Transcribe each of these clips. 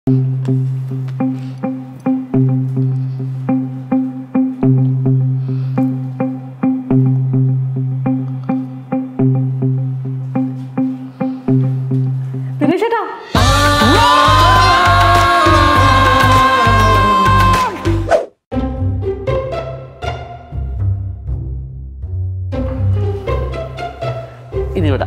ദിനേശേട്ടാ ഇതിവിടെ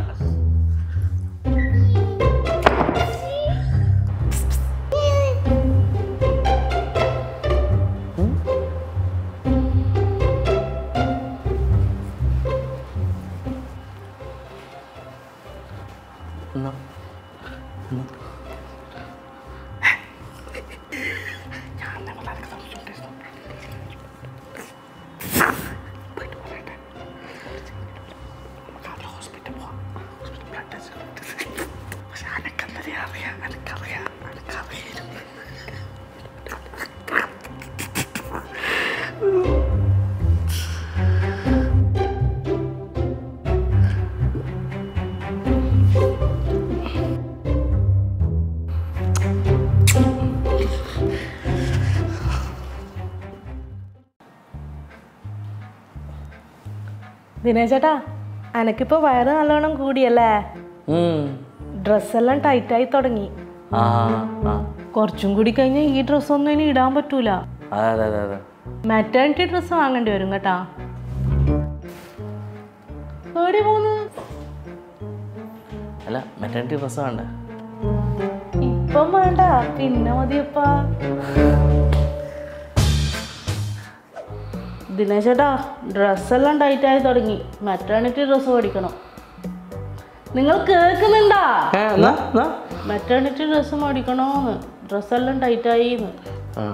എന്നാ ദിനേശേട്ടാ അനക്കിപ്പോ വയറ് നല്ലോണം കൂടിയല്ലേ ഉം. ഡ്രസ്സെല്ലാം ടൈറ്റായി തുടങ്ങി ആ ആ കുറച്ചും കൂടി കഴിഞ്ഞാൽ ഈ ഡ്രസ്സൊന്നും ഇനി ഇടാൻ പറ്റൂല അതെ അതെ അതെ അതെ മെറ്റേണിറ്റി ഡ്രസ്സ് വാങ്ങേണ്ടി വരും കേട്ടാ എവിടെ പോന്ന് അല്ല മെറ്റേണിറ്റി ഡ്രസ്സ് വേണ്ടേ ഇപ്പം വേണ്ട പിന്നെ മതിയപ്പാ ദിനേശേട്ടാ ഡ്രസ്സെല്ലാം ടൈറ്റായി തുടങ്ങി മെറ്റേണിറ്റി ഡ്രസ്സ് മേടിക്കണം നിങ്ങൾ കേൾക്കുന്നുണ്ടാ ഏ, എന്നാ എന്നാ മെറ്റേണിറ്റി ഡ്രസ്സ് മേടിക്കണോന്ന് ഡ്രസ്സെല്ലാം ടൈറ്റായിന്ന് ആ.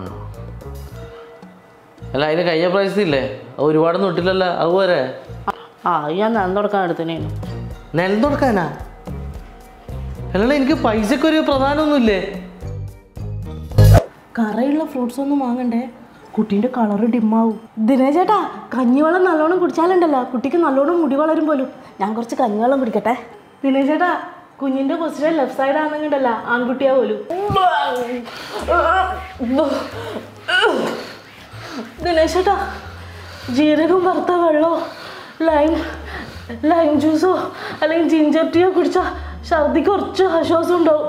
അല്ല അതിന് കഴിഞ്ഞ പ്രൈസ് ഇല്ലേ അത് ഒരുപാടൊന്നും ഇട്ടില്ലല്ലോ അതുപോലെ ആ അത് ഞാൻ നന്ദി കൊടുക്കാൻ എടുത്തനേനു നെൽ കൊടുക്കാനാ അല്ലല്ല എനിക്ക് പൈസക്ക് ഒരു പ്രധാനമൊന്നുമില്ലേ കറയുള്ള ഫ്രൂട്ട്സ് ഒന്നും വാങ്ങണ്ടേ കുട്ടീൻ്റെ കളറ് ഡിമ്മാവും ദിനേശ് ചേട്ടാ കഞ്ഞിവെള്ളം നല്ലോണം കുടിച്ചാലുണ്ടല്ലോ കുട്ടിക്ക് നല്ലോണം മുടി വളരും പോലും ഞാൻ കുറച്ച് കഞ്ഞിവെള്ളം കുടിക്കട്ടെ ദിനേശ് ചേട്ടാ കുഞ്ഞിൻ്റെ പൊസിഷൻ ലെഫ്റ്റ് സൈഡ് ആണെന്നുണ്ടല്ലോ ആൺകുട്ടിയാ പോലും ദിനേശ് ചേട്ടാ ജീരകം വറുത്ത വെള്ളമോ ലൈം ലൈം ജ്യൂസോ അല്ലെങ്കിൽ ജിഞ്ചർ ടീയോ കുടിച്ചാൽ ഛർദിക്ക് കുറച്ച് ആശ്വാസം ഉണ്ടാവും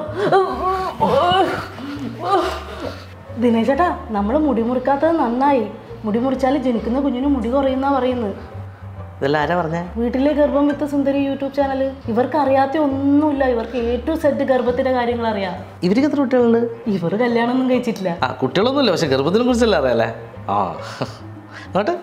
ദിനേശ് ചേട്ടാ നമ്മൾ മുടി മുറിക്കാത്തത് നന്നായി മുടി മുറിച്ചാൽ ജനിക്കുന്ന കുഞ്ഞിന് മുടി കുറയുന്ന പറയുന്നത് ഇതെല്ലാം ആരാ പറഞ്ഞേ വീട്ടിലെ ഗർഭം വിത്ത് സുന്ദരി യൂട്യൂബ് ചാനൽ ഇവർക്ക് അറിയാത്ത ഒന്നുമില്ല ഇവർക്ക് എ ടു സെറ്റ് ഗർഭത്തിന്റെ കാര്യങ്ങൾ അറിയാം ഇവർക്ക് എത്ര കുട്ടികളുണ്ട് ഇവർ കല്യാണമൊന്നും കഴിച്ചിട്ടില്ല ആ കുട്ടികളൊന്നുമില്ല പക്ഷെ ഗർഭത്തിനെ കുറിച്ചല്ല അറിയാലേ ആ അങ്ങോട്ട്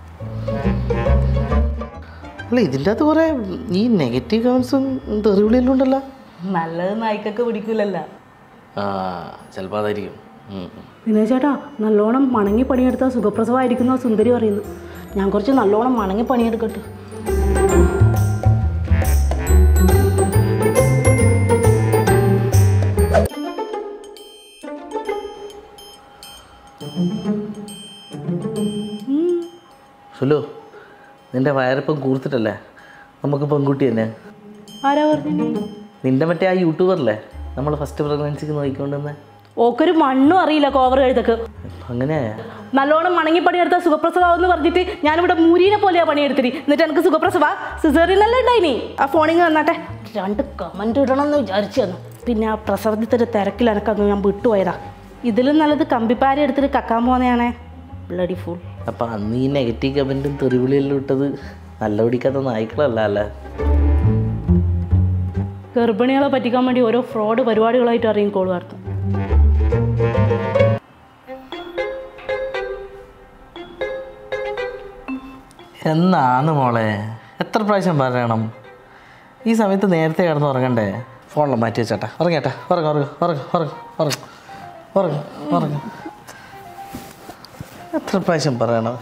അല്ല ഇതിൻ്റെ അകത്ത് കുറേ ഈ നെഗറ്റീവ് കമൻസും തെറിവിളിയെല്ലാം ഉണ്ടല്ലോ നല്ലത് നായ്ക്കൊക്കെ പിടിക്കൂലല്ല ആ ചിലപ്പോൾ അതായിരിക്കും ഉം, ഉം. ദിനേശ് ചേട്ടാ നല്ലോണം മണങ്ങി പണിയെടുത്താൽ സുഖപ്രസവമായിരിക്കുന്ന സുന്ദരി പറയുന്നു ഞാൻ കുറച്ച് നല്ലോണം മണങ്ങി പണിയെടുക്കട്ടെ സുലു നിന്റെ വയറിപ്പം കൂർത്തിട്ടല്ലേ നമുക്ക് പെൺകുട്ടി തന്നെ ആരാ പറഞ്ഞു നിന്റെ മറ്റേ ആ യൂട്യൂബറല്ലേ നമ്മൾ ഫസ്റ്റ് പ്രഗ്നൻസിക്ക് നോക്കിക്കൊണ്ടുവന്നെ ഓക്കൊരു മണ്ണും അറിയില്ല കോവർ കഴുതക്ക് അങ്ങനെയാ നല്ലോണം മണങ്ങി പണിയെടുത്ത സുഖപ്രസവം പറഞ്ഞിട്ട് ഞാനിവിടെ മൂരീനെ പോലെയാ പണിയെടുത്തിരി എന്നിട്ട് എനിക്ക് സുഖപ്രസവ സിസേറിയനല്ലേ ഉണ്ടായിനി ആ ഫോണിങ് വന്നാട്ടെ രണ്ട് കമൻറ്റ് ഇടണം എന്ന് വിചാരിച്ചു തന്നു പിന്നെ ആ പ്രസവത്തിൻ്റെ തിരക്കിൽ എനക്കന്ന് ഞാൻ വിട്ടുപോയതാ ഇതിലും നല്ലത് കമ്പിപ്പാര എടുത്തിട്ട് കക്കാൻ പോകുന്നതാണേ ബ്ലഡി ഫുൾ അപ്പം അന്ന് ഈ നെഗറ്റീവ് കമൻറ്റും തെറിവിളിയെല്ലാം ഇട്ടത് നല്ല പിടിക്കാത്ത നായ്ക്കളല്ല അല്ലേ ഗർഭിണികളെ പറ്റിക്കാൻ വേണ്ടി ഓരോ ഫ്രോഡ് പരിപാടികളായിട്ട് അറിയും കോൾ വാർത്ത എന്നാണ് മോളെ എത്ര പ്രാവശ്യം പറയണം ഈ സമയത്ത് നേരത്തെ കിടന്ന് ഉറങ്ങണ്ടേ ഫോണിൽ മാറ്റി വെച്ചേട്ടാ ഉറങ്ങേട്ടാ ഉറങ്ങ ഉറങ്ങ ഉറങ്ങ ഉറങ്ങ ഉറങ്ങ ഉറങ്ങ ഉറങ്ങ എത്ര പ്രാവശ്യം പറയണം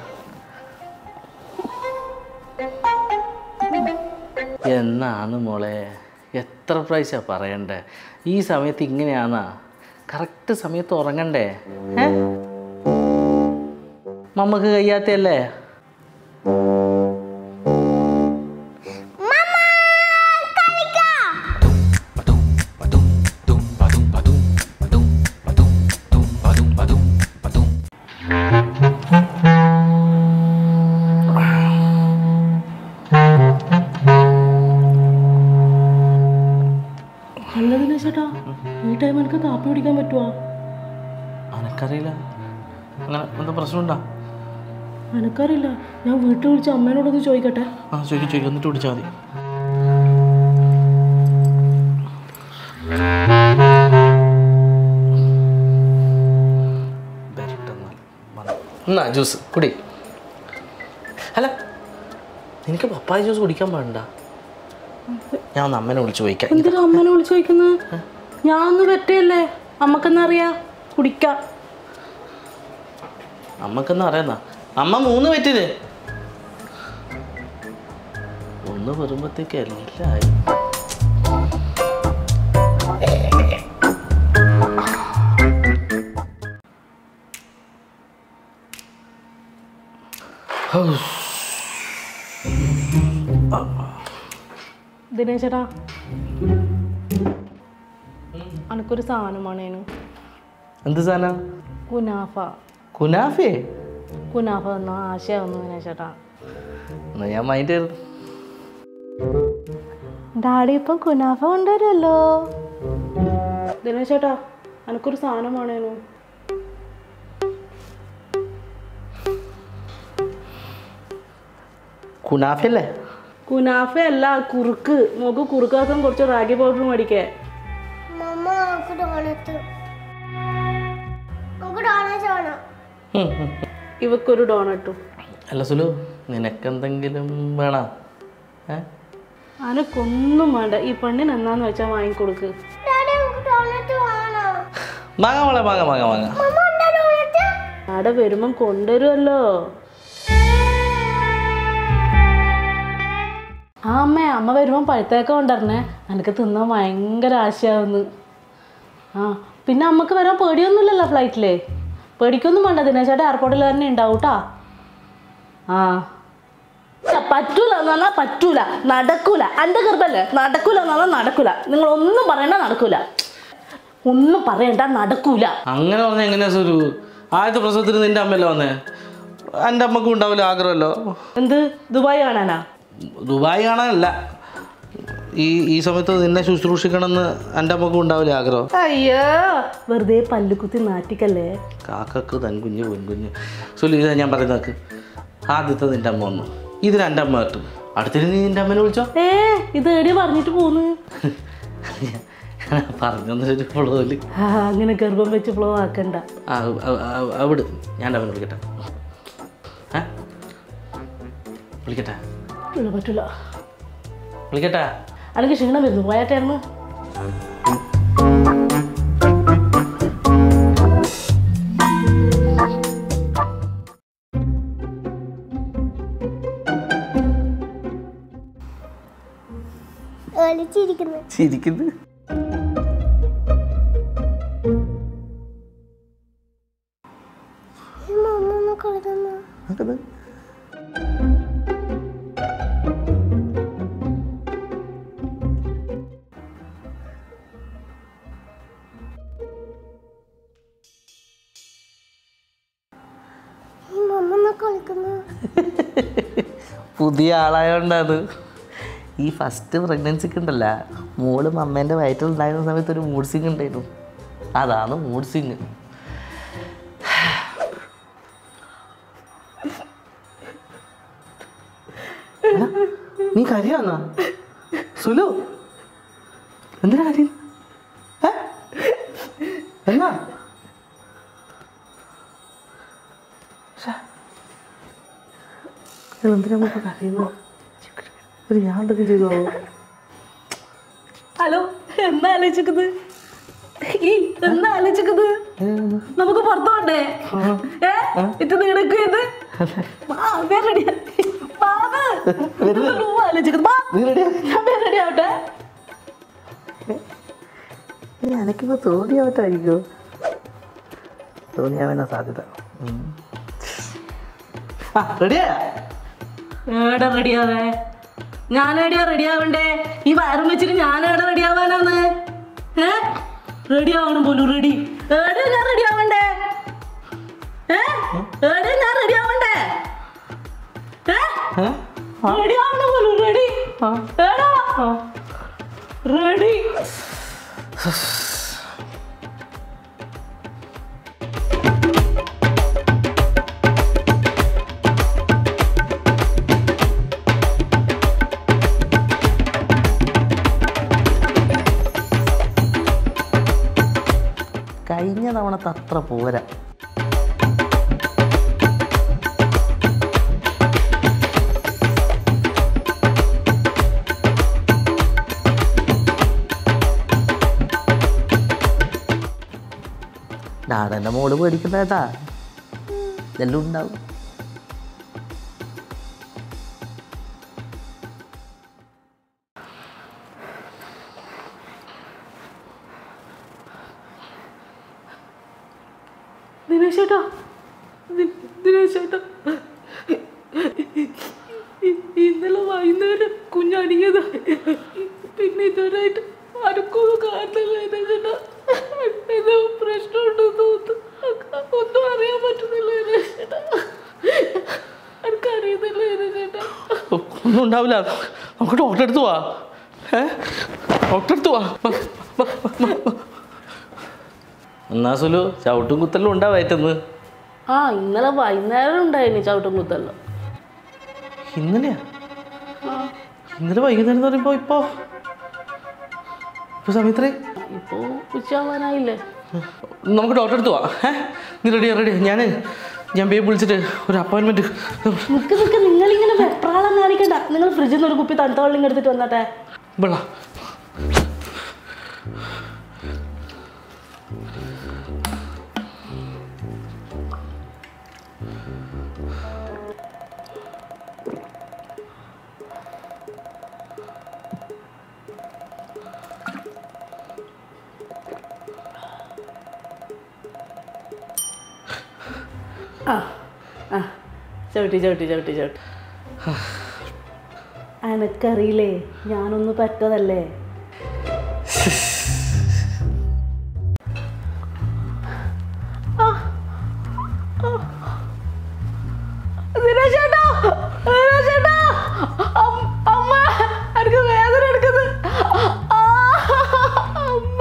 എന്നാണ് മോളെ എത്ര പ്രാവശ്യം പറയണ്ടേ ഈ സമയത്ത് ഇങ്ങനെയാന്നാ കറക്റ്റ് സമയത്ത് ഉറങ്ങണ്ടേ ഏ മമ്മക്ക് കഴിയാത്തയല്ലേ ചെയ്യാൻ പറ്റുമോ അനക്കറിയില്ല അങ്ങനെ എന്താ പ്രശ്നമുണ്ടോ എനക്കറിയില്ല ഞാൻ വീട്ടിൽ വിളിച്ച് അമ്മേനോടൊന്ന് ചോദിക്കട്ടെ ആ ചോദിക്കും ചോദിക്കും എന്നിട്ട് വിളിച്ചാൽ മതി വരട്ടെന്നാൽ. വന്നു. എന്നാ ജ്യൂസ് കുടി അല്ല നിനക്ക് പപ്പായ ജ്യൂസ് കുടിക്കാൻ പാടണ്ട ഞാൻ ഒന്ന് അമ്മനെ വിളിച്ച് ചോദിക്കാം എന്തിനാ അമ്മേനെ വിളിച്ച് ചോദിക്കുന്നത് ഞാൻ ഒന്ന് പറ്റയല്ലേ അമ്മക്കെന്നറിയാ കുടിക്കാം അമ്മക്കെന്നാ അറിയാന്നാ അമ്മ മൂന്ന് പറ്റില്ലേ ഒന്ന് വരുമ്പോഴത്തേക്ക് എല്ലായി ദിനേശേട്ടാ അനക്കൊരു സാധനമാണേനു എന്ത് സാധനം കുനാഫ കുനാഫേ കുനാഫ എന്ന ആശയാവുന്നു ദിനേശേട്ടാ എന്നാ ഞാൻ മൈൻഡ് ചെയ്തു ഡാഡി ഇപ്പം കുനാഫ കൊണ്ടുവരുമല്ലോ ദിനേശേട്ടാ അനക്കൊരു സാധനമാണേനു കുനാഫയല്ലേ കുനാഫ അല്ല കുറുക്ക് നോക്ക് കുറുക്കാക്കാൻ കുറച്ച് റാഗി പൗഡർ മേടിക്കേ മമ്മ നമുക്ക് ഡോണറ്റ് നമുക്ക് ഡോണറ്റ് വേണം ഉം, ഉം. ഇവക്കൊരു ഡോണട്ടും അല്ല സുലു നിനക്കെന്തെങ്കിലും വേണോ ഏ അനക്കൊന്നും വേണ്ട ഈ പെണ്ണിന് എന്നാന്ന് വെച്ചാൽ വാങ്ങിക്കൊടുക്ക് ഡാഡി നമുക്ക് ഡോണറ്റ് വേണം വാങ്ങാം മോളെ വാങ്ങാം വാങ്ങാം വാങ്ങാം മമ്മ എന്താ ഡോണറ്റ് ആടെ വരുമ്പം കൊണ്ടുവരുമല്ലോ ആ അമ്മ അമ്മ വരുമ്പം പഴുത്തേക്ക കൊണ്ടുവരണേ എനിക്ക് തിന്നാൻ ഭയങ്കര ആശയാവുന്നു ആ പിന്നെ അമ്മക്ക് വരാൻ പേടിയൊന്നുമില്ലല്ലോ ഫ്ലൈറ്റില് പേടിക്കൊന്നും വേണ്ട ദിനേശേട്ടാ എയർപോർട്ടിൽ തന്നെ ഉണ്ടാവും ട്ടാ ആ ഇല്ല, പറ്റൂല എന്ന് പറഞ്ഞാൽ പറ്റൂല നടക്കൂല എൻ്റെ ഗർഭല്ലേ നടക്കൂല എന്ന് പറഞ്ഞാൽ നടക്കൂല നിങ്ങൾ ഒന്നും പറയണ്ട നടക്കൂല ഒന്നും പറയണ്ട നടക്കൂല അങ്ങനെ പറഞ്ഞാൽ എങ്ങനെയാ സുലു ആദ്യത്തെ പ്രസവത്തിന് നിന്റെ അമ്മയല്ലേ വന്നേ എൻ്റെ അമ്മക്കും ഉണ്ടാവില്ല ആഗ്രഹമല്ലോ എന്ത് ദുബായ് കാണാനാ ദുബായ് കാണാനല്ല ഈ ഈ സമയത്ത് നിന്നെ ശുശ്രൂഷിക്കണമെന്ന് എൻ്റെ അമ്മക്കും ഉണ്ടാവില്ല ആഗ്രഹം അയ്യോ വെറുതെ പല്ലുകുത്തി നാട്ടിക്കല്ലേ കാക്കക്ക് തൻ കുഞ്ഞ് പൊൻകുഞ്ഞ് സുലു ഇതാ ഞാൻ പറയുന്നത് നോക്ക് ആദ്യത്തെ നിന്റെ അമ്മ വന്നു ഇത് എൻ്റെ അമ്മ കേട്ടു അടുത്തിട്ട് നീ നിന്റെ അമ്മനെ വിളിച്ചോ ഏ ഇത് എടി പറഞ്ഞിട്ട് പോന്ന് പറഞ്ഞൊന്നൊരു ഫ്ലോയില് ആ, അങ്ങനെ ഗർഭം വെച്ച് ഫ്ലോ ആക്കണ്ട ആ അ- അ- അവിടെ ഞാൻ എൻ്റെ അമ്മനെ വിളിക്കട്ടെ ഏ വിളിക്കട്ടെ ഇല്ല പറ്റൂല വിളിക്കട്ടെ അല്ലെങ്കിൽ ക്ഷീണം വരുന്നു പോയാട്ടായിരുന്നു ഒളിച്ചിരിക്കുന്നു ചിരിക്കുന്നത് മമ്മ ഒന്ന് കളിക്കുന്നു നോക്കുന്നത് മമ്മ ഒന്ന് കളിക്കുന്നു പുതിയ ആളായോണ്ടാണ് ഈ ഫസ്റ്റ് പ്രഗ്നൻസിക്ക് ഉണ്ടല്ല മോള് അമ്മേൻ്റെ വയറ്റിലുണ്ടായിരുന്ന സമയത്ത് ഒരു മൂഡ് സിങ് ഉണ്ടായിരുന്നു അതാണ് മൂഡ് സിങ് നീ കരിയാന്നാ സുലു എന്തിനാ കാര്യം എന്നാ എന്തിനാ നമുക്ക് കരയുന്നത് ഒരു ഞാൻ എന്തൊക്കെ ചെയ്തോ ഹലോ എന്താ ആലോചിക്കുന്നത് ഈ എന്താ ആലോചിക്കുന്നത് നമുക്ക് പുറത്തു പോണ്ടേ ഏ ഇത് നിനക്ക് ഇത് റെഡി ആലോചിക്കുന്നത് വാ. നീ റെഡിയാ ഞാൻ റെഡി ആവട്ടെ എനിക്കിപ്പോൾ തോന്നിയാവട്ടായിരിക്കോ തോന്നിയാവാനാ സാധ്യത ഉം. ആ റെഡിയാ ഏടെ റെഡിയാവേ ഞാൻ എവിടെയാ റെഡിയാവണ്ടേ ഈ വയറും വെച്ചിട്ട് ഞാൻ എവിടെ റെഡിയാവാനാന്ന് ഏ റെഡി ആവണം പോലും റെഡി ഏടെ ഞാൻ റെഡി ആവണ്ടേ ഏ ഏടെ ഞാൻ റെഡി ആവണ്ടേ ഏ ഏ? റെഡി ആവണം പോലും റെഡി ഏടാ റെഡി കഴിഞ്ഞ തവണത്തെ അത്ര പോരാ ഡാഡൻ്റെ മോള് പേടിക്കുന്ന കേട്ടാ ഇതെല്ലാം ഉണ്ടാവും ദിനേശ് ചേട്ടാ ദി- ദിനേശ് ചേട്ടാ ഇ- ഇന്നലെ വൈകുന്നേരം കുഞ്ഞടിയത് പിന്നെ ഇതുവരെയായിട്ട് ആർക്കൊന്നും കാരണമില്ല ദിനേശ് ചേട്ടാ എന്തോ പ്രശ്നമുണ്ടോ തോന്നുന്നു ഒന്നും അറിയാൻ പറ്റുന്നില്ല ദിനേശ് ചേട്ടാ എനിക്കറിയുന്നില്ല ദിനേശ് ചേട്ടാ ഒന്നും ഉണ്ടാവില്ല നമുക്ക് ഡോക്ടറെ അടുത്ത് പോവാ ഏ ഡോക്ടറെ അടുത്ത് പോവാ വാ, വാ, വാ, വാ. എന്നാ സുലു ചവിട്ടും കുത്തലും ഉണ്ടാ വയറ്റന്ന് ആ ഇന്നലെ വൈകുന്നേരം ഉണ്ടായിനി ചവിട്ടും കുത്തല്ലോ ഇന്നലെയാ ഇന്നലെ വൈകുന്നേരം എന്ന് പറയുമ്പോ ഇപ്പോ ഇപ്പൊ സമയത്രേ ഇപ്പോൾ ഉച്ചയാവാനായില്ലേ നമുക്ക് ഡോക്ടറെ അടുത്ത് പോവാ ഏ നീ റെഡിയാ റെഡിയാ ഞാൻ ഞാൻ ബേബ് വിളിച്ചിട്ട് ഒരു അപ്പോയിൻമെന്റ് നിക്ക് നിക്ക് നിങ്ങളിങ്ങനെ വെപ്രാളം കാണിക്കണ്ട നിങ്ങൾ ഫ്രിഡ്ജിൽ നിന്ന് ഒരു കുപ്പി തണുത്ത വെള്ളം എടുത്തിട്ട് വന്നട്ടെ വെള്ള ആ ആ ചവിട്ടി ചവിട്ടി ചവിട്ടി ചവിട്ടി എനക്കറിയില്ലേ ഞാനൊന്ന് പറ്റതല്ലേ ആ, ആ. ദിനേശ് ചേട്ടാ, ദിനേശ് ചേട്ടാ, അം- അമ്മ, എനിക്ക് വേദന എടുക്കുന്നു. ആ, അമ്മ.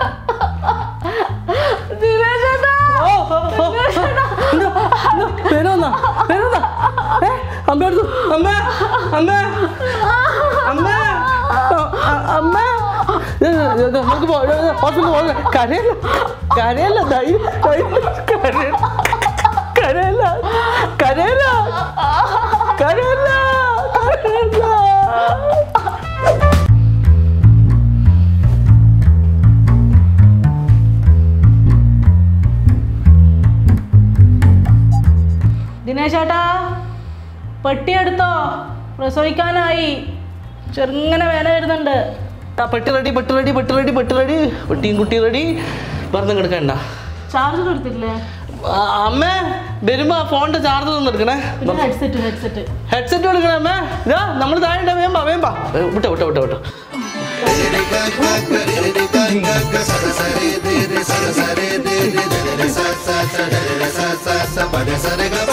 ദിനേശ് ചേട്ടാ, ദിനേശ് ചേട്ടാ. പേരെന്നാ പേരെന്നാ ഏ അമ്മ അടുത്തു അമ്മ അമ്മ അമ്മ അ- അമ്മ ഏ, ഏ, ഏ, നമുക്ക് പോ- ഏ, ഏ, ഹോസ്പിറ്റലിൽ പോകാം കരയല്ല കരയല്ല ധൈര്യം ധൈര്യം കരയല്ല കരയല്ല കരയല്ല കരയല്ല കരയല്ല ദിനേശ് ചേട്ടാ പെട്ടി എടുത്തോ പ്രസവിക്കാനായി ചെറുങ്ങനെ വേന വരുന്നുണ്ട് ആ പെട്ടി റെഡി പെട്ടി റെഡി പെട്ടി റെഡി പെട്ടി റെഡി പെട്ടിയും കുട്ടി റെഡി വെറുതെ കിടക്കണ്ട ചാർജ് കൊടുത്തില്ലേ ആ, അമ്മ വരുമ്പോ ആ ഫോണിന്റെ ചാർജർ ഒന്ന് എടുക്കണേ പിന്നെ ഹെഡ്സെറ്റ് ഹെഡ്സെറ്റ് ഹെഡ്സെറ്റ് എടുക്കണേ അമ്മ ഇതാ നമ്മൾ താഴെ വേമ്പാ വേമ്പാ വിട്ടോ വിട്ടോ വിട്ടോ വിട്ടോ సరే